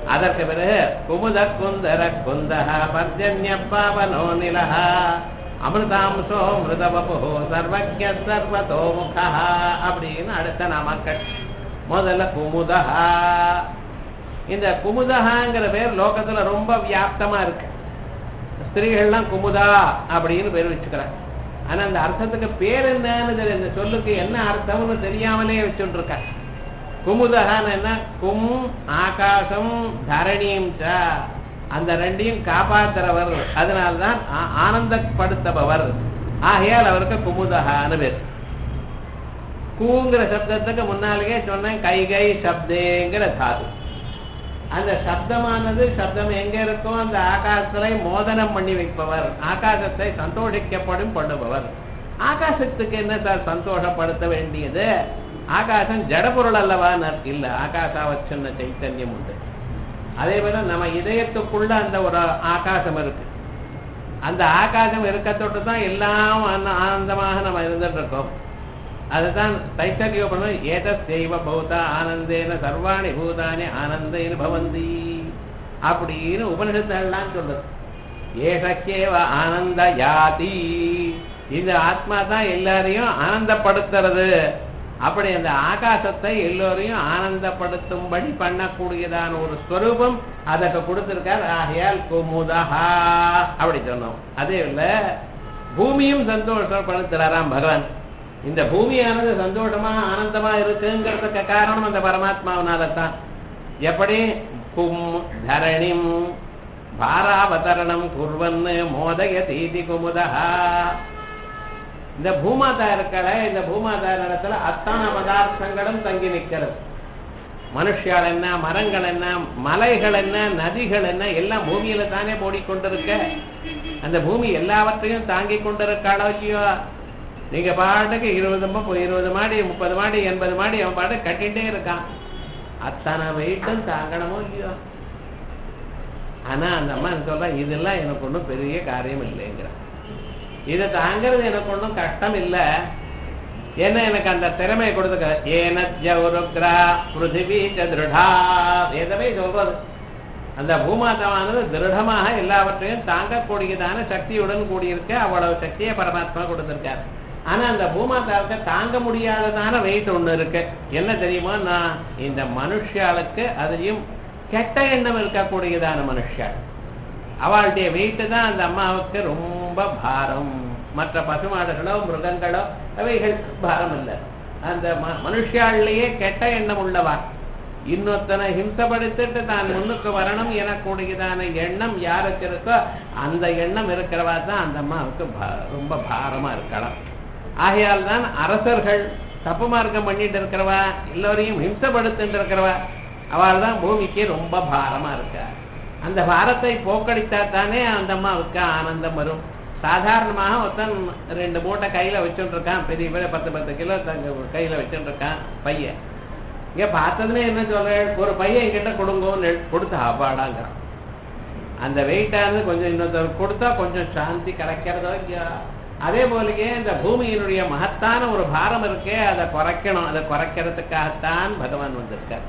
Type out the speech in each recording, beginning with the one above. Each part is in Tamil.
அதற்கு பிறகு குமுத குந்தர குந்தஹ பர்ஜன்ய பாவனோ நிலஹ அமிர்தாம்சோ மிருதவபு சர்வஜ சர்வதோமுகா அப்படின்னு அடுத்த நாமக்கள் முதல்ல குமுதஹா இந்த குமுதஹாங்கிற பேர் லோகத்துல ரொம்ப வியாப்தமா இருக்கு ஸ்திரீகள்லாம் குமுதா அப்படின்னு பேர் வச்சுக்கிறாங்க ஆனா அந்த அர்த்தத்துக்கு பேர் என்னன்னு தெரியல இந்த சொல்லுக்கு என்ன அர்த்தம்னு தெரியாமலே வச்சுட்டு இருக்காங்க குமுதகான்னு என்ன கும் ஆகாசம் தரணியும் ச அந்த ரெண்டையும் காப்பாத்துறவர் அதனால்தான் ஆ- ஆனந்தப்படுத்தபவர் ஆகையால் அவருக்கு குமுதகான்னு பேர் கூங்கிற சப்தத்துக்கு முன்னாலேயே சொன்னேன் கைகை சப்தேங்கிற தாது அந்த சப்தமானது சப்தம் எங்க இருக்கோ அந்த ஆகாசத்தை மோதனம் பண்ணி வைப்பவர் ஆகாசத்தை சந்தோஷிக்கப்படும் பண்ணுபவர் ஆகாசத்துக்கு என்ன சார் சந்தோஷப்படுத்த வேண்டியது ஆகாசம் ஜடபொருள் அல்லவான்னு இல்ல ஆகாசாவச்சன்ன சைத்தன்யம் உண்டு அதே போல நம்ம இதயத்துக்குள்ள அந்த ஒரு ஆகாசம் இருக்கு அந்த ஆகாசம் இருக்க தொட்டு தான் எல்லாம் ஆன- ஆனந்தமாக நம்ம இருந்துட்டு இருக்கோம் அதுதான் தைத்தரிய பண்ணும் ஏத செய்வ பௌதா ஆனந்தேன சர்வாணி பூதானி ஆனந்தேன பவந்தி அப்படின்னு உபனிஷத்துலாம் சொல்லுது ஏஷக்கேவ ஆனந்த யாதி இந்த ஆத்மா தான் எல்லாரையும் ஆனந்தப்படுத்துறது அப்படி அந்த ஆகாசத்தை எல்லோரையும் ஆனந்தப்படுத்தும்படி பண்ணக்கூடியதான ஒரு ஸ்வரூபம் அதற்கு கொடுத்திருக்கார் ஆகையால் குமுதஹா அப்படி சொன்னோம் அதே இல்ல பூமியும் சந்தோஷப்படுத்துறாராம் பகவான் இந்த பூமியானது சந்தோஷமா ஆனந்தமா இருக்குங்கிறதுக்கு காரணம் அந்த பரமாத்மாவனால தான் எப்படி கும் தரணிம் பாராவதரணம் குர்வன்னு மோதய தீதி குமுதஹா இந்த பூமாதா இருக்கல இந்த பூமாதா இடத்துல அத்தனை பதார்த்தங்களும் தங்கி நிற்கிறது மனுஷியால் என்ன மரங்கள் என்ன மலைகள் என்ன நதிகள் என்ன எல்லாம் பூமியில தானே ஓடிக்கொண்டிருக்க அந்த பூமி எல்லாவற்றையும் தாங்கி கொண்டிருக்காளோ இல்லையோ நீங்க பாட்டுக்கு இருபது மு- இருபது மாடி முப்பது மாடி எண்பது மாடி அவன் பாட்டு கட்டிகிட்டே இருக்கான் அத்தனை வெயிட்டும் தாங்கணுமோ இல்லையோ ஆனா அந்த அம்மா என்ன சொல்றா இதெல்லாம் எனக்கு ஒண்ணும் பெரிய காரியம் இல்லைங்கிறான் இதை தாங்கிறது எனக்கு ஒண்ணும் கஷ்டம் இல்ல ஏன்னா எனக்கு அந்த திறமையை கொடுத்துக்க ஏன ஜௌருக்ரா பிருத்திவி ச திருடா வேதமே சொல்றது அந்த பூமாதாவானது திருடமாக எல்லாவற்றையும் தாங்கக்கூடியதான சக்தியுடன் கூடியிருக்க அவ்வளவு சக்தியை பரமாத்மா கொடுத்திருக்காரு ஆனா அந்த பூமாதாவுக்கு தாங்க முடியாததான வெயிட் ஒண்ணு இருக்கு என்ன தெரியுமா நான் இந்த மனுஷாளுக்கு அதையும் கெட்ட எண்ணம் இருக்கக்கூடியதான மனுஷாள் அவளுடைய வெயிட்டு தான் அந்த அம்மாவுக்கு ரொம்ப பாரம் மற்ற பசுமாடுகளோ மிருகங்களோ அவைகள் பாரம் இல்லை அந்த ம- மனுஷாளிலேயே கெட்ட எண்ணம் உள்ளவா இன்னொருத்தனை ஹிம்சப்படுத்திட்டு தான் முன்னுக்கு வரணும் எனக்கூடியதான எண்ணம் யாருக்கு இருக்கோ அந்த எண்ணம் இருக்கிறவா தான் அந்த அம்மாவுக்கு பா- ரொம்ப பாரமா இருக்கலாம் ஆகையால் தான் அரசர்கள் தப்பு மார்க்கம் பண்ணிட்டு இருக்கிறவா எல்லோரையும் ஹிம்சப்படுத்திட்டு இருக்கிறவா அவள் தான் பூமிக்கு ரொம்ப பாரமா இருக்கா அந்த பாரத்தை போக்கடித்தா தானே அந்த அம்மாவுக்கு ஆனந்தம் வரும் சாதாரணமாக ஒருத்தன் ரெண்டு மூட்டை கையில வச்சுட்டு இருக்கான் பெரிய பெரிய பத்து பத்து கிலோ தங்க கையில வச்சுட்டு இருக்கான் பையன் இங்க பார்த்ததுமே என்ன சொல்ற ஒரு பையன் என்கிட்ட கொடுங்கோன்னு கொடுத்து அப்பாடாங்கிறான் அந்த வெயிட்டானது கொஞ்சம் இன்னொருத்தர் கொடுத்தா கொஞ்சம் சாந்தி கிடைக்கிறதோ இல்லையா அதே போலயே இந்த பூமியினுடைய மகத்தான ஒரு பாரம் இருக்கே அதை குறைக்கணும் அதை குறைக்கிறதுக்காகத்தான் பகவான் வந்திருக்கார்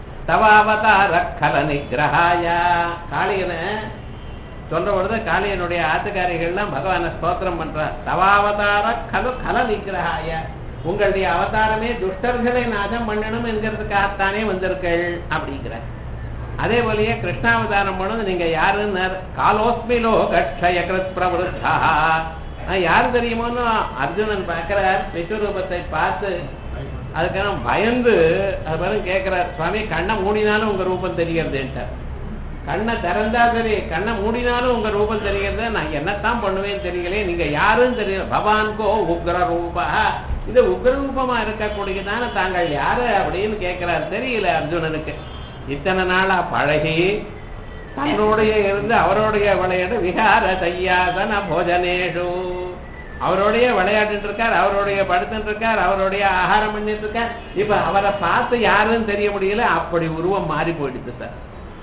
தவாவதார கல நிகிரகாய காளியனை சொல்ற பொழுது காளியனுடைய ஆத்துக்காரிகள்லாம் பகவானை ஸ்தோத்திரம் பண்றா தவாவதார கலு கல நிகிரகாய உங்களுடைய அவதாரமே துஷ்டர்களை நாசம் பண்ணணும் என்கிறதுக்காகத்தானே வந்திருக்கள் அப்படிங்கிற அதே போலயே கிருஷ்ணாவதாரம் பண்ணது நீங்க யாருன்னு காலோஸ்மி லோகக்ஷய கிருத் பிரவருத்தா நான் யாரு தெரியுமோன்னு அர்ஜுனன் பார்க்கிறார் விஸ்வரூபத்தை பார்த்து அதுக்கான பயந்து அது பாருங்க கேட்கிறார் சுவாமி கண்ணை மூடினாலும் உங்க ரூபம் தெரியறதுன்ட்டார் கண்ணை திறந்தா சரி கண்ணை மூடினாலும் உங்க ரூபம் தெரிகிறது நான் என்னத்தான் பண்ணுவேன்னு தெரியலையே நீங்க யாருன்னு தெரியல பவான்கோ உக்ர ரூபா இது உக்ர ரூபமா இருக்கக்கூடியதான தாங்கள் யாரு அப்படின்னு கேட்கிறார் தெரியல அர்ஜுனனுக்கு இத்தனை நாளா பழகி தன்னுடைய இருந்து அவருடைய விளையாட்டு விகார தையாசன போஜனேஷு அவரோடைய விளையாடிட்டு இருக்கார் அவருடைய படுத்துட்டு இருக்கார் அவருடைய ஆகாரம் பண்ணிட்டு இருக்கார் இப்ப அவரை பார்த்து யாருன்னு தெரிய முடியல அப்படி உருவம் மாறி போயிடுது சார்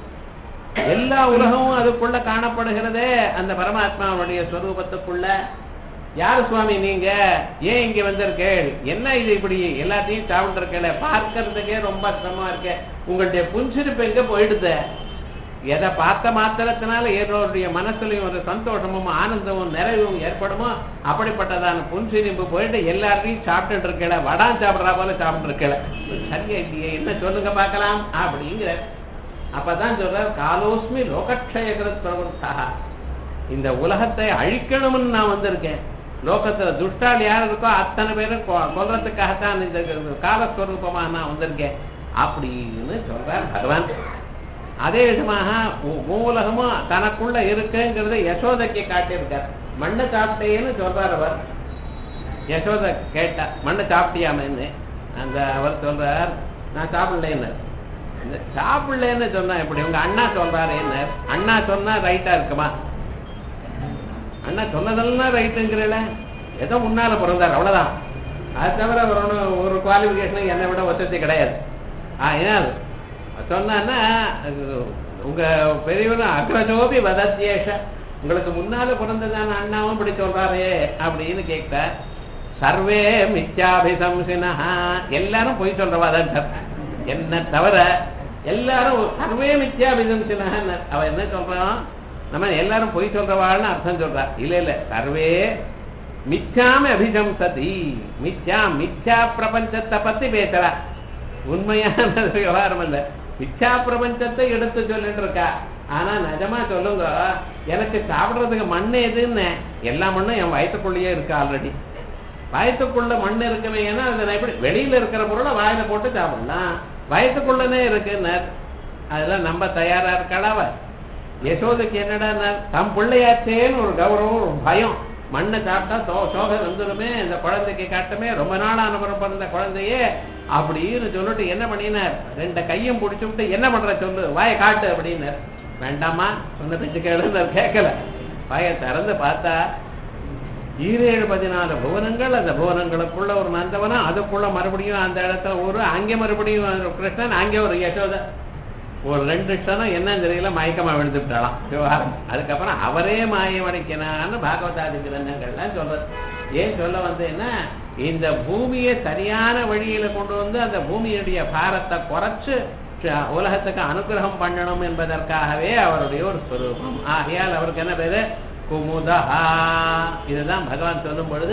எல்லா உலகமும் அதுக்குள்ள காணப்படுகிறதே அந்த பரமாத்மாவுடைய ஸ்வரூபத்துக்குள்ள யார் சுவாமி நீங்க ஏன் இங்க வந்திருக்கேள் என்ன இது இப்படி எல்லாத்தையும் சாப்பிட்டு இருக்கல பார்க்கறதுக்கே ரொம்ப சிரமமா இருக்க உங்களுடைய புன்சிரிப்பு எங்க போயிடுது எதை பார்த்த மாத்திரத்தினால ஏதோடைய மனசுலயும் ஒரு சந்தோஷமும் ஆனந்தமும் நிறைவும் ஏற்படுமோ அப்படிப்பட்டதான புன்சிரிப்பு போயிட்டு எல்லாத்தையும் சாப்பிட்டுட்டு இருக்கல வடான் சாப்பிடுறா போல சாப்பிட்டு இருக்கல சரியா இல்லையே என்ன சொல்லுங்க பார்க்கலாம் அப்படிங்கிற அப்பதான் சொல்றார் காலோஸ்மி லோகக்ஷயகிருத் பிரவருத்தா இந்த உலகத்தை அழிக்கணும்னு நான் வந்திருக்கேன் லோகத்துல துஷ்டால் யார் இருக்கோ அத்தனை பேரும் கொ- கொல்றதுக்காகத்தான் இந்த காலஸ்வரூபமா நான் வந்திருக்கேன் அப்படின்னு சொல்றார் பகவான் அதே விதமாக மூ- மூலகமும் தனக்குள்ள இருக்குங்கிறத யசோதைக்கு காட்டியிருக்கார் மண்ணை சாப்பிட்டேன்னு சொல்றார் அவர் யசோதை கேட்டா மண்ணை சாப்பிட்டியாமன்னு அந்த அவர் சொல்றார் நான் சாப்பிடலேன்னு இந்த சாப்பிடலன்னு சொன்னா எப்படி உங்க அண்ணா சொல்றாரு என்ன அண்ணா சொன்னா ரைட்டா இருக்குமா அண்ணா சொன்னதெல்லாம் ரைட்டுங்கிறல ஏதோ முன்னால பிறந்தார் அவ்வளவுதான் அது தவிர ஒரு ஒண்ணும் ஒரு குவாலிஃபிகேஷன் என்னை விட வசதி கிடையாது ஆயினால் சொன்னான்னா அது உங்க பெரியவனும் அக்ரஜோபி வதத்தியேஷ உங்களுக்கு முன்னால பிறந்ததான அண்ணாவும் இப்படி சொல்றாரே அப்படின்னு கேட்டார் சர்வே மித்யாபிசம்சினா எல்லாரும் பொய் சொல்றவா தான் என்ன தவிர எல்லாரும் சர்வே மித்யாபிசம்சினா அவ என்ன சொல்றான் நம்ம எல்லாரும் பொய் சொல்றவாள்னு அர்த்தம் சொல்றா இல்ல இல்ல சர்வே மித்யாம அபிசம்சதி மித்யா மித்யா பிரபஞ்சத்தை பத்தி பேசுறா உண்மையான விவகாரம் இல்ல மித்யா பிரபஞ்சத்தை எடுத்து சொல்லிட்டு இருக்கா ஆனா நிஜமா சொல்லுங்க எனக்கு சாப்பிடுறதுக்கு மண் எதுன்னு எல்லா மண்ணும் என் வயிற்றுக்குள்ளேயே இருக்கு ஆல்ரெடி வயத்துக்குள்ள மண் இருக்குமே ஏன்னா அது நான் எப்படி வெளியில இருக்கிற பொருளை வாயில போட்டு சாப்பிடலாம் வயத்துக்குள்ளனே இருக்குன்னு அதெல்லாம் நம்ம தயாரா இருக்காளாவ யசோதைக்கு என்னடா தம் பிள்ளையாச்சேன்னு ஒரு கௌரவம் ஒரு பயம் மண்ணை சாப்பிட்டா சோ சோகை வந்துடுமே இந்த குழந்தைக்கு காட்டுமே ரொம்ப நாள் அனுபவம் பிறந்த குழந்தையே அப்படின்னு சொல்லிட்டு என்ன பண்ணினார் ரெண்டு கையும் பிடிச்சு விட்டு என்ன பண்ற சொல்லு வாயை காட்டு அப்படின்னார் வேண்டாமா சொன்ன பேச்சு கேளுன்னு கேட்கல வாயை திறந்து பார்த்தா ஈரேழு பதினாலு புவனங்கள் அந்த புவனங்களுக்குள்ள ஒரு நந்தவனம் அதுக்குள்ள மறுபடியும் அந்த இடத்துல ஒரு அங்கே மறுபடியும் ஒரு கிருஷ்ணன் அங்கே ஒரு யசோதை ஒரு ரெண்டு க்ஷணம் என்னன்னு தெரியல மயக்கமா விழுந்துட்டாலாம் விவகாரம் அதுக்கப்புறம் அவரே மாயமடைக்கினான்னு பாகவதாதி கிரந்தங்கள்லாம் சொல்றது ஏன் சொல்ல வந்தேன்னா இந்த பூமியை சரியான வழியில கொண்டு வந்து அந்த பூமியுடைய பாரத்தை குறைச்சு ச- உலகத்துக்கு அனுகிரகம் பண்ணணும் என்பதற்காகவே அவருடைய ஒரு ஸ்வரூபம் ஆகையால் அவருக்கு என்ன பேரு குமுதஹா இதுதான் பகவான் சொல்லும் பொழுது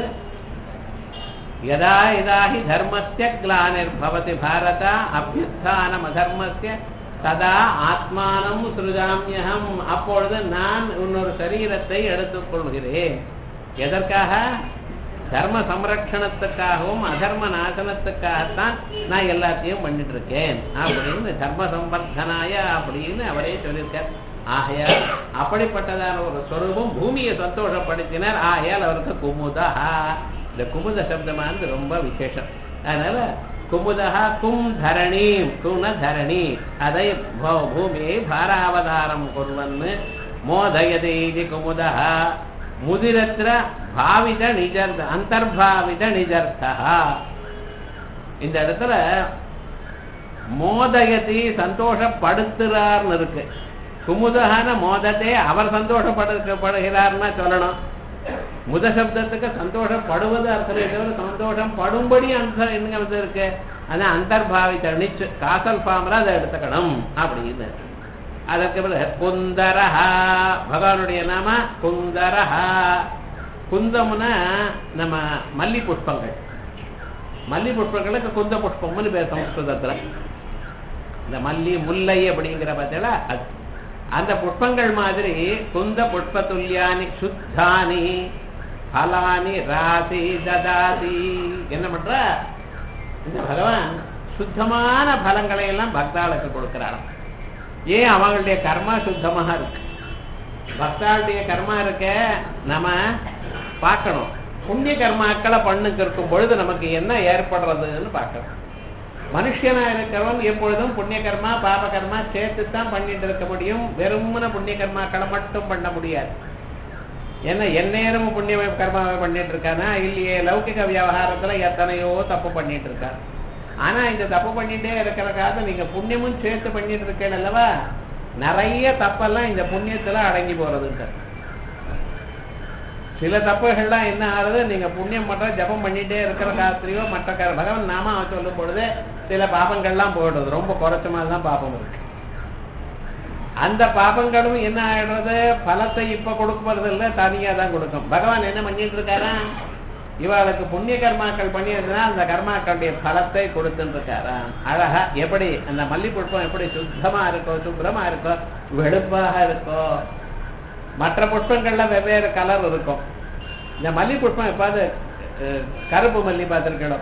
யதா யதாஹி தர்மஸ்ய கிளானிர்பவதி பாரத அபியுத்தானம் அதர்மஸ்ய ததா ஆத்மானம் சுருஜாமியகம் அப்பொழுது நான் இன்னொரு சரீரத்தை எடுத்துக்கொள்கிறேன் எதற்காக தர்ம சம்ரட்சணத்துக்காகவும் அதர்ம நாசனத்துக்காகத்தான் நான் எல்லாத்தையும் பண்ணிட்டு இருக்கேன் அப்படின்னு தர்ம சம்பர்த்தனாய அப்படின்னு அவரே சொல்லியிருக்கார் ஆகையால் அப்படிப்பட்டதான ஒரு சொரூபம் பூமியை சந்தோஷப்படுத்தினார் ஆகையால் அவருக்கு குமுதா இந்த குமுத சப்தமானது ரொம்ப விசேஷம் அதனால குமுதா கும் தரணி குண தரணி அதை பூ- பூமியை பாராவதாரம் குர்வன்னு மோதயதே இது குமுதா முதிரத்திர பாவித நிஜர்த அந்தர்பாவித நிஜர்த்தா இந்த இடத்துல மோதயத்தை சந்தோஷப்படுத்துறார்னு இருக்கு குமுதகான மோதத்தை அவர் சந்தோஷப்படுகிறார்னா சொல்லணும் முத சப்தத்துக்கு சந்தோஷப்படுவது அர்த்தம் தவிர சந்தோஷம் படும்படி அர்த்தம் என்ன வந்து இருக்கு அதான் அந்தர்பாவித்த நிச்சு காசல் ஃபார்ம்ல அதை எடுத்துக்கணும் அப்படின்னு அதற்கு பிறகு குந்தரஹா பகவானுடைய நாம குந்தரஹா குந்தம்னா நம்ம மல்லி புஷ்பங்கள் மல்லி புஷ்பங்களுக்கு குந்த புஷ்பம்னு பேர் சம்ஸ்கிருதத்துல இந்த மல்லி முல்லை அப்படிங்கிற பார்த்தீங்களா அது அந்த புஷ்பங்கள் மாதிரி குந்த புஷ்ப துல்லியானி சுத்தானி பலானி ராசி ததாதி என்ன பண்ற இந்த பகவான் சுத்தமான பலங்களை எல்லாம் பக்தாளுக்கு கொடுக்கிறாராம் ஏன் அவங்களுடைய கர்மா சுத்தமாக இருக்கு பக்தாளுடைய கர்மா இருக்க நம்ம பார்க்கணும் புண்ணிய கர்மாக்களை பண்ணுக்கு இருக்கும் பொழுது நமக்கு என்ன ஏற்படுறதுன்னு பார்க்கணும் மனுஷனா இருக்கிறவன் எப்பொழுதும் புண்ணிய கர்மா பாப கர்மா சேர்த்து தான் பண்ணிட்டு இருக்க முடியும் வெறுமன புண்ணிய கர்மாக்களை மட்டும் பண்ண முடியாது ஏன்னா எந்நேரமும் புண்ணிய கர்மாவை பண்ணிட்டு இருக்கானா இல்லையே லௌகிக விவகாரத்துல எத்தனையோ தப்பு பண்ணிட்டு இருக்கார் ஆனா இந்த தப்பு பண்ணிட்டே இருக்கிறக்காக நீங்க புண்ணியமும் சேர்த்து பண்ணிட்டு இருக்கேன் அல்லவா நிறைய தப்பெல்லாம் இந்த புண்ணியத்துல அடங்கி போறதுங்க சில தப்புகள்லாம் என்ன ஆகுது நீங்க புண்ணியம் பண்ற ஜபம் பண்ணிட்டே இருக்கிற காலத்திலயோ மற்ற கா- பகவான் நாம சொல்லும் பொழுது சில பாபங்கள்லாம் போயிடுது ரொம்ப குறைச்ச மாதிரி தான் பாபம் இருக்கு அந்த பாபங்களும் என்ன ஆயிடுறது பலத்தை இப்ப கொடுக்கறது இல்ல தனியா தான் கொடுக்கும் பகவான் என்ன பண்ணிட்டு இருக்காரா இவாளுக்கு புண்ணிய கர்மாக்கள் பண்ணியிருந்தா அந்த கர்மாக்களுடைய பலத்தை கொடுத்துட்டு இருக்காரா அழகா எப்படி அந்த மல்லி புஷ்பம் எப்படி சுத்தமா இருக்கோ சுப்ரமா இருக்கோ வெளுப்பாக இருக்கோ மற்ற புஷ்பங்கள்ல வெவ்வேறு கலர் இருக்கும் இந்த மல்லி புஷ்பம் எப்பாவது அஹ், கருப்பு மல்லி பார்த்திருக்கணும்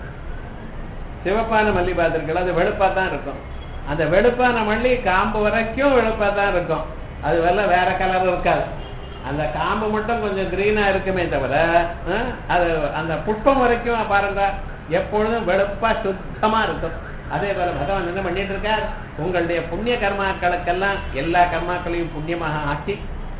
சிவப்பான மல்லி பார்த்திருக்கலாம் அது வெளுப்பா தான் இருக்கும் அந்த வெளுப்பான மல்லி காம்பு வரைக்கும் வெளுப்பா தான் இருக்கும் அது வெள்ள வேற கலர் இருக்காது அந்த காம்பு மட்டும் கொஞ்சம் கிரீனா இருக்குமே தவிர அஹ், அது அந்த புஷ்பம் வரைக்கும் பாருங்க எப்பொழுதும் வெளுப்பா சுத்தமா இருக்கும் அதே போல பகவான் என்ன பண்ணிட்டு இருக்கார் உங்களுடைய புண்ணிய கர்மாக்களுக்கெல்லாம் எல்லா கர்மாக்களையும் புண்ணியமாக ஆக்கி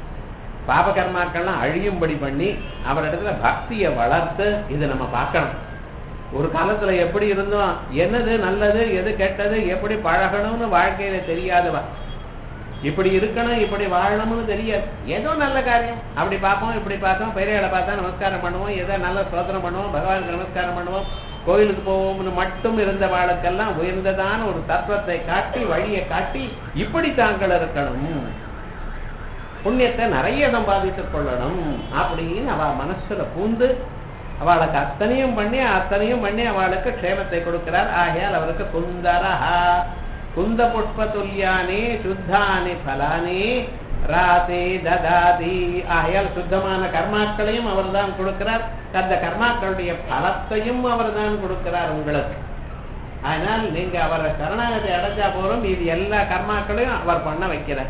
பாப கர்மாக்கள்லாம் அழியும்படி பண்ணி அவரிடத்துல பக்தியை வளர்த்து இது நம்ம பார்க்கணும் ஒரு காலத்துல எப்படி இருந்தோம் என்னது நல்லது எது கெட்டது எப்படி பழகணும்னு வாழ்க்கையில தெரியாதவா இப்படி இருக்கணும் இப்படி வாழணும்னு தெரியாது ஏதோ நல்ல காரியம் அப்படி பார்ப்போம் இப்படி பார்த்தோம் பெரியகளை பார்த்தா நமஸ்காரம் பண்ணுவோம் ஏதோ நல்ல ஸ்தோத்திரம் பண்ணுவோம் பகவானுக்கு நமஸ்காரம் பண்ணுவோம் கோயிலுக்கு போவோம்னு மட்டும் இருந்த வாளுக்கெல்லாம் உயர்ந்ததான ஒரு தத்துவத்தை காட்டி வழியை காட்டி இப்படி தாங்கள் இருக்கணும் புண்ணியத்தை நிறைய சம்பாதித்துக் கொள்ளணும் அப்படின்னு அவ மனசுல பூந்து அவளுக்கு அத்தனையும் பண்ணி அத்தனையும் பண்ணி அவளுக்கு க்ஷேமத்தை கொடுக்கிறார் ஆகையால் அவருக்கு குந்தரஹா குந்த புஷ்ப துல்யானி சுத்தானி பலானி ராசி ததாதி ஆகையால் சுத்தமான கர்மாக்களையும் அவர்தான் கொடுக்கிறார் அந்த கர்மாக்களுடைய பலத்தையும் அவர்தான் கொடுக்கிறார் உங்களுக்கு அதனால் நீங்க அவரை சரணாகதி அடைஞ்சா போறோம் இது எல்லா கர்மாக்களையும் அவர் பண்ண வைக்கிறார்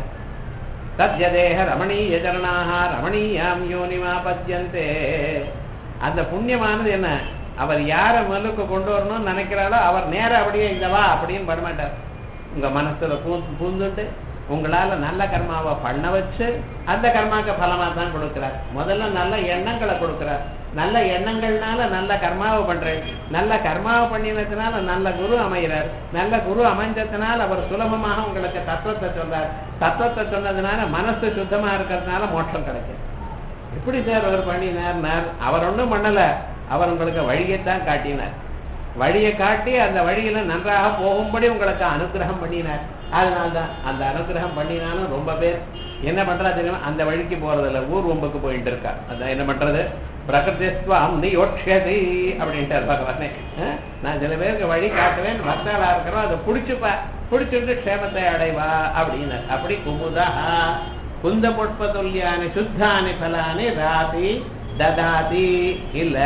தத்யதேக ரமணீய சரணாக ரமணீயாம் யோனிமா பத்யந்தே அந்த புண்ணியமானது என்ன அவர் யாரை மலுக்கு கொண்டு வரணும்னு நினைக்கிறாளோ அவர் நேரா அப்படியே இந்த வா அப்படின்னு பண்ணமாட்டார் உங்க மனசுல பூ பூந்துட்டு உங்களால நல்ல கர்மாவை பண்ண வச்சு அந்த கர்மாக்கு பலமா தான் கொடுக்கிறார் முதல்ல நல்ல எண்ணங்களை கொடுக்கிறார் நல்ல எண்ணங்கள்னால நல்ல கர்மாவை பண்றேன் நல்ல கர்மாவை பண்ணினதுனால நல்ல குரு அமைகிறார் நல்ல குரு அமைஞ்சதுனால அவர் சுலபமாக உங்களுக்கு தத்துவத்தை சொல்றார் தத்துவத்தை சொன்னதுனால மனசு சுத்தமா இருக்கிறதுனால மோட்சம் கிடைக்கும் எப்படி சார் அவர் பண்ணினார் அவர் ஒண்ணும் பண்ணல அவர் உங்களுக்கு வழியைத்தான் காட்டினார் வழியை காட்டி அந்த வழியில நன்றாக போகும்படி உங்களுக்கு அனுகிரகம் பண்ணினார் அதனால்தான் அந்த அனுகிரகம் பண்ணினாலும் ரொம்ப பேர் என்ன பண்றா தெரியுமா அந்த வழிக்கு போறதில்ல ஊர் ரொம்பக்கு போயிட்டு இருக்கா அதான் என்ன பண்றது பிரகதிஸ்வாம் நீ ஒட்சதி அப்படின்ட்டார் பகவானே அஹ், நான் சில பேருக்கு வழி காட்டுவேன் பக்தர்களா இருக்கிறோம் அதை புடிச்சுப்பா புடிச்சுட்டு க்ஷேமத்தை அடைவா அப்படின்னு அப்படி குமுதா குந்த புஷ்ப துல்லியானி சுத்தானி பலானி ராதி ததாதி இல்ல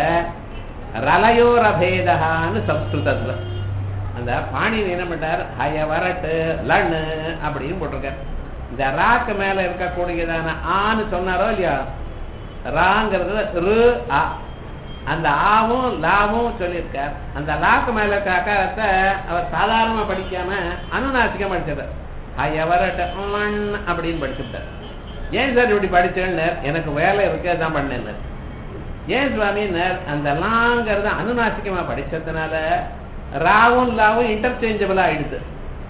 ரலயோரபேதான்னு சம்ஸ்கிருதத்துல அந்த பாணினி என்ன பண்ணார் ஹய வரட்டு லண்ணு அப்படின்னு போட்டிருக்கார் இந்த ராக்கு மேல இருக்கக்கூடியதான ஆன்னு சொன்னாரோ இல்லையா ராங்கிறது ரு ஆ அந்த ஆவும் லாவும் சொல்லியிருக்கார் அந்த லாக்கு மேல இருக்க அக்காரத்தை அவர் சாதாரணமா படிக்காம அனுநாசிகம் படிச்சிட்டார் ஹய வரட்டு லண் அப்படின்னு படிச்சுட்டார் ஏன் சார் இப்படி படிச்சேன்னு எனக்கு வேலை இருக்கு தான் பண்ணேன்னு ஏன் சுவாமின்னர் அந்த லாங்கிறத அனுநாசிகமா படிச்சதுனால ராவும் லாவும் இன்டர்சேஞ்சபிளா ஆயிடுது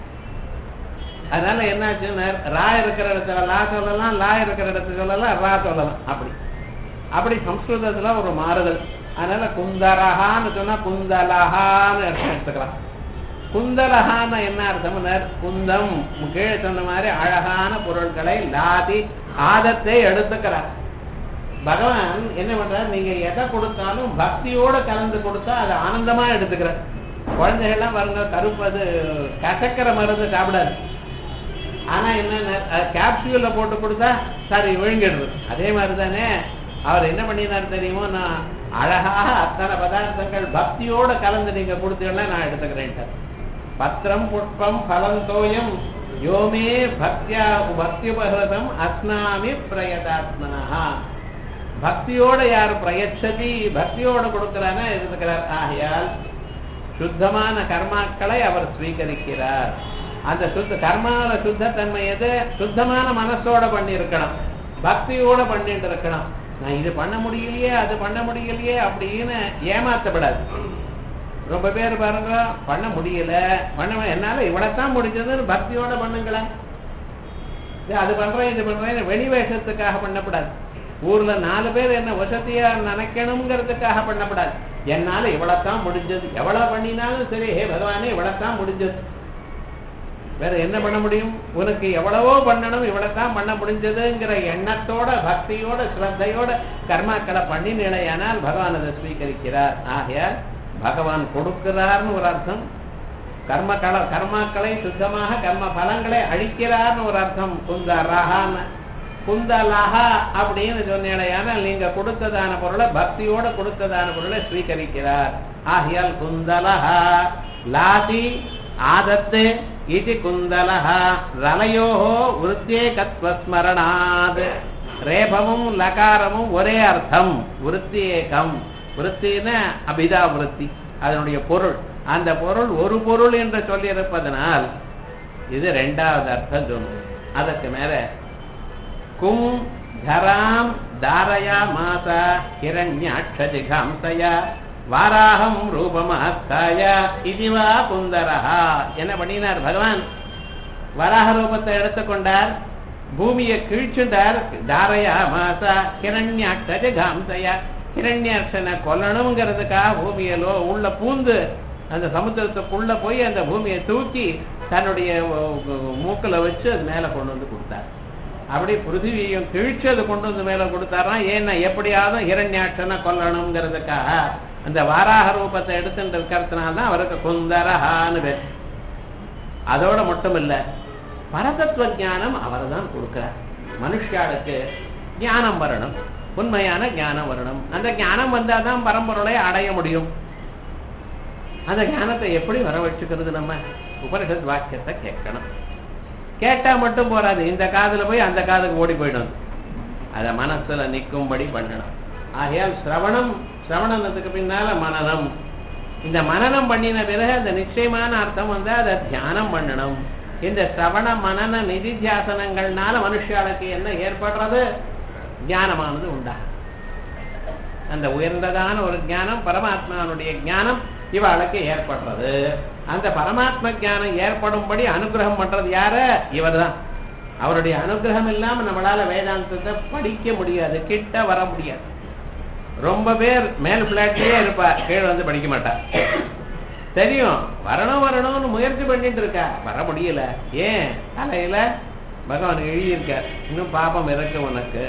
அதனால என்னாச்சுன்னா ரா இருக்கிற இடத்துல லா சொல்லலாம் லா இருக்கிற இடத்துல சொல்லலாம் ரா சொல்லலாம் அப்படி அப்படி சம்ஸ்கிருதத்துல ஒரு மாறுதல் அதனால குந்தரஹான்னு சொன்னா குந்தலஹான்னு அர்த்தம் எடுத்துக்கலாம் குந்தலஹான்னு என்ன அர்த்தம்னர் குந்தம் கீழே சொன்ன மாதிரி அழகான பொருட்களை லாதி ஆதத்தை எடுத்துக்கிறார் பகவான் என்ன பண்றார் நீங்க எதை கொடுத்தாலும் பக்தியோட கலந்து கொடுத்தா அதை ஆனந்தமா எடுத்துக்கிறார் குழந்தைகள்லாம் பாருங்க கருப்பு அது கசக்கிற மருந்து சாப்பிடாது ஆனா என்ன கேப்சூல போட்டு கொடுத்தா சரி விழுங்கிடுது அதே மாதிரி தானே அவர் என்ன பண்ணினார் தெரியுமோ நான் அழகாக அத்தனை பதார்த்தங்கள் பக்தியோட கலந்து நீங்க கொடுத்தீங்கன்னா நான் எடுத்துக்கிறேன் பத்திரம் புஷ்பம் பலம் தோயம் யோமே பக்தியா பக்தியுபகிருதம் அஸ்னாமி பிரயதாத்மனா பக்தியோட யார் பிரயச்சதி பக்தியோட கொடுக்கிறானா இருக்கிறார் ஆகையால் சுத்தமான கர்மாக்களை அவர் ஸ்வீகரிக்கிறார் அந்த சுத்த கர்மாவில சுத்தத்தன்மை எது சுத்தமான மனசோட பண்ணி இருக்கணும் பக்தியோட பண்ணிட்டு இருக்கணும் நான் இது பண்ண முடியலையே அது பண்ண முடியலையே அப்படின்னு ஏமாத்தப்படாது ரொம்ப பேர் பாருங்க பண்ண முடியல பண்ண என்னால இவ்வளவுதான் முடிஞ்சதுன்னு பக்தியோட பண்ணுங்களேன் இது அது பண்றேன் இது பண்றேன் வெளி வேஷத்துக்காக பண்ணக்கூடாது ஊர்ல நாலு பேர் என்ன வசதியா நினைக்கணுங்கிறதுக்காக பண்ணக்கூடாது என்னால இவ்வளவுதான் முடிஞ்சது எவ்வளவு பண்ணினாலும் சரி ஹே பகவானே இவ்வளவுதான் முடிஞ்சது வேற என்ன பண்ண முடியும் உனக்கு எவ்வளவோ பண்ணணும் இவ்வளவுதான் பண்ண முடிஞ்சதுங்கிற எண்ணத்தோட பக்தியோட ஸ்ரத்தையோட கர்மாக்களை பண்ணி நிலையானால் பகவான் அதை ஸ்வீகரிக்கிறார் ஆகையால் பகவான் கொடுக்கிறார்னு ஒரு அர்த்தம் கர்ம கர்மாக்களை சுத்தமாக கர்ம பலங்களை அழிக்கிறார்னு ஒரு அர்த்தம் குந்தரஹான்னு குந்தலஹா அப்படின்னு சொன்னேடையானால் நீங்க கொடுத்ததான பொருளை பக்தியோட கொடுத்ததான பொருளை ஸ்வீகரிக்கிறார் ஆகையால் குந்தலஹா லாதி ஆதத்து இது குந்தலஹா ரலயோ விருத்தேகத்வஸ்மரணாத் ரேபமும் லகாரமும் ஒரே அர்த்தம் விருத்தியேகம் விருத்தின அபிதா விருத்தி அதனுடைய பொருள் அந்த பொருள் ஒரு பொருள் என்று சொல்லியிருப்பதனால் இது ரெண்டாவது அர்த்தம் சொல்லும் அதற்கு மேல கும் தராம் தாரயா மாசா ஹிரண்யாட்சஜிகாம்சயா வாராகம் ரூபமாஸ்தாய இதுவா குந்தரஹா என்ன பண்ணினார் பகவான் வராக ரூபத்தை எடுத்துக்கொண்டார் பூமியை கிழிச்சுண்டார் தாரயா மாசா ஹிரண்யாட்சஜிகாம்சயா ஹிரண்யாட்சனை கொல்லணுங்கிறதுக்காக பூமியிலோ உள்ள பூந்து அந்த சமுத்திரத்துக்குள்ள போய் அந்த பூமியை தூக்கி தன்னுடைய மூக்கில் வச்சு அது மேலே கொண்டு வந்து கொடுத்தார் அப்படி பிருத்திவியையும் கிழிச்சு அது கொண்டு வந்து மேலே கொடுத்தாரா ஏன்னா எப்படியாவது ஹிரண்யாட்சனை கொல்லணுங்கிறதுக்காக அந்த வாராக ரூபத்தை எடுத்துட்டு இருக்கிறதுனால தான் அவருக்கு குந்தரஹான்னு பேர் அதோட மட்டும் இல்லை பரதத்துவ ஞானம் அவர் தான் கொடுக்கிறார் மனுஷாளுக்கு ஞானம் வரணும் உண்மையான ஞானம் வரணும் அந்த ஞானம் வந்தால் தான் பரம்பொருளை அடைய முடியும் அந்த ஞானத்தை எப்படி வர வச்சுக்கிறது நம்ம உபனிஷத் வாக்கியத்தை கேட்கணும் கேட்டா மட்டும் போறாது இந்த காதுல போய் அந்த காதுக்கு ஓடி போயிடும் அதை மனசுல நிற்கும்படி பண்ணணும் ஆகையால் சிரவணம் சிரவணத்துக்கு பின்னால மனநம் இந்த மனநம் பண்ணின பிறகு அந்த நிச்சயமான அர்த்தம் வந்து அதை தியானம் பண்ணணும் இந்த சிரவண மனன நிதித்தியாசனங்கள்னால மனுஷாளுக்கு என்ன ஏற்படுறது ஞானமானது உண்டா அந்த உயர்ந்ததான ஒரு ஞானம் பரமாத்மானுடைய ஞானம் இவளுக்கு ஏற்படுறது அந்த பரமாத்ம ஞானம் ஏற்படும்படி அனுகிரகம் பண்றது யாரு இவர்தான் அவருடைய அனுகிரகம் இல்லாம நம்மளால வேதாந்தத்தை படிக்க முடியாது கிட்ட வர முடியாது ரொம்ப பேர் மேல் பிளாட்லயே இருப்பா கீழே வந்து படிக்க மாட்டா தெரியும் வரணும் வரணும்னு முயற்சி பண்ணிட்டு இருக்கா வர முடியல ஏன் தலையில பகவான் எழுதியிருக்கார் இன்னும் பாப்பம் இருக்கு உனக்கு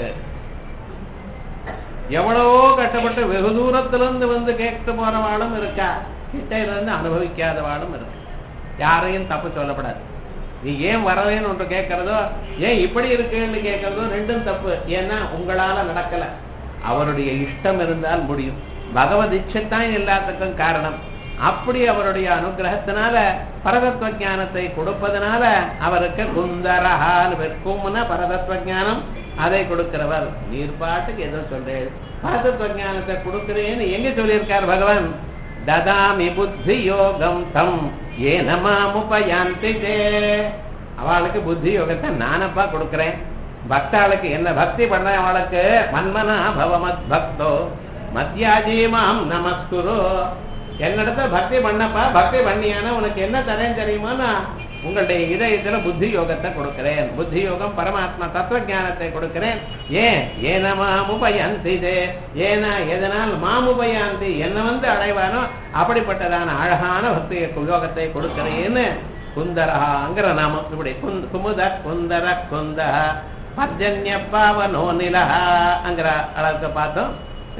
எவ்வளவோ கஷ்டப்பட்டு வெகு தூரத்துல இருந்து வந்து கேட்டு போறவாளும் இருக்கா கிட்டையில இருந்து அனுபவிக்காதவாளும் இருக்கு யாரையும் தப்பு சொல்லப்படாது நீ ஏன் வரவேன்னு ஒன்று கேட்கறதோ ஏன் இப்படி இருக்குன்னு கேட்கறதோ ரெண்டும் தப்பு ஏன்னா உங்களால நடக்கல அவருடைய இஷ்டம் இருந்தால் முடியும் பகவத் இச்சைத்தான் எல்லாத்துக்கும் காரணம் அப்படி அவருடைய அனுகிரகத்தினால பரதத்துவ ஞானத்தை கொடுப்பதனால அவருக்கு குந்தரஹான்னு வெற்கும்னா பரதத்துவ ஞானம் அதை கொடுக்கிறவர் நீர் பாட்டுக்கு எதோ சொல்றேன் பரதத்துவ ஞானத்தை கொடுக்கிறேன்னு எங்க சொல்லியிருக்கார் பகவான் ததாமி புத்தி யோகம் தம் ஏனமாமுபயாந்தி அவளுக்கு புத்தி யோகத்தை நானப்பா கொடுக்கிறேன் பக்தாளுக்கு என்ன பக்தி பண்ண அவளுக்கு மன்மனா பவமத் பக்தோ மத்தியாஜீமாம் நமஸ்குரு என்னிடத்துல பக்தி பண்ணப்பா பக்தி பண்ணியான உனக்கு என்ன தரேன் தெரியுமானா உங்களுடைய இதயத்துல புத்தி யோகத்தை கொடுக்கிறேன் புத்தி யோகம் பரமாத்மா தத்துவ ஞானத்தை கொடுக்கிறேன் ஏன் ஏன மாமுபயாந்தி ஏனா எதனால் மாமுபயாந்தி என்ன வந்து அடைவானோ அப்படிப்பட்டதான அழகான பக்தி யோகத்தை கொடுக்கிறேன்னு குந்தரஹாங்கிற நாமம் இப்படி குந்த் குமுத குந்தர குந்த பர்ஜன்ய பாவனோ நிலஹாங்கிற அளவுக்கு பார்த்தோம்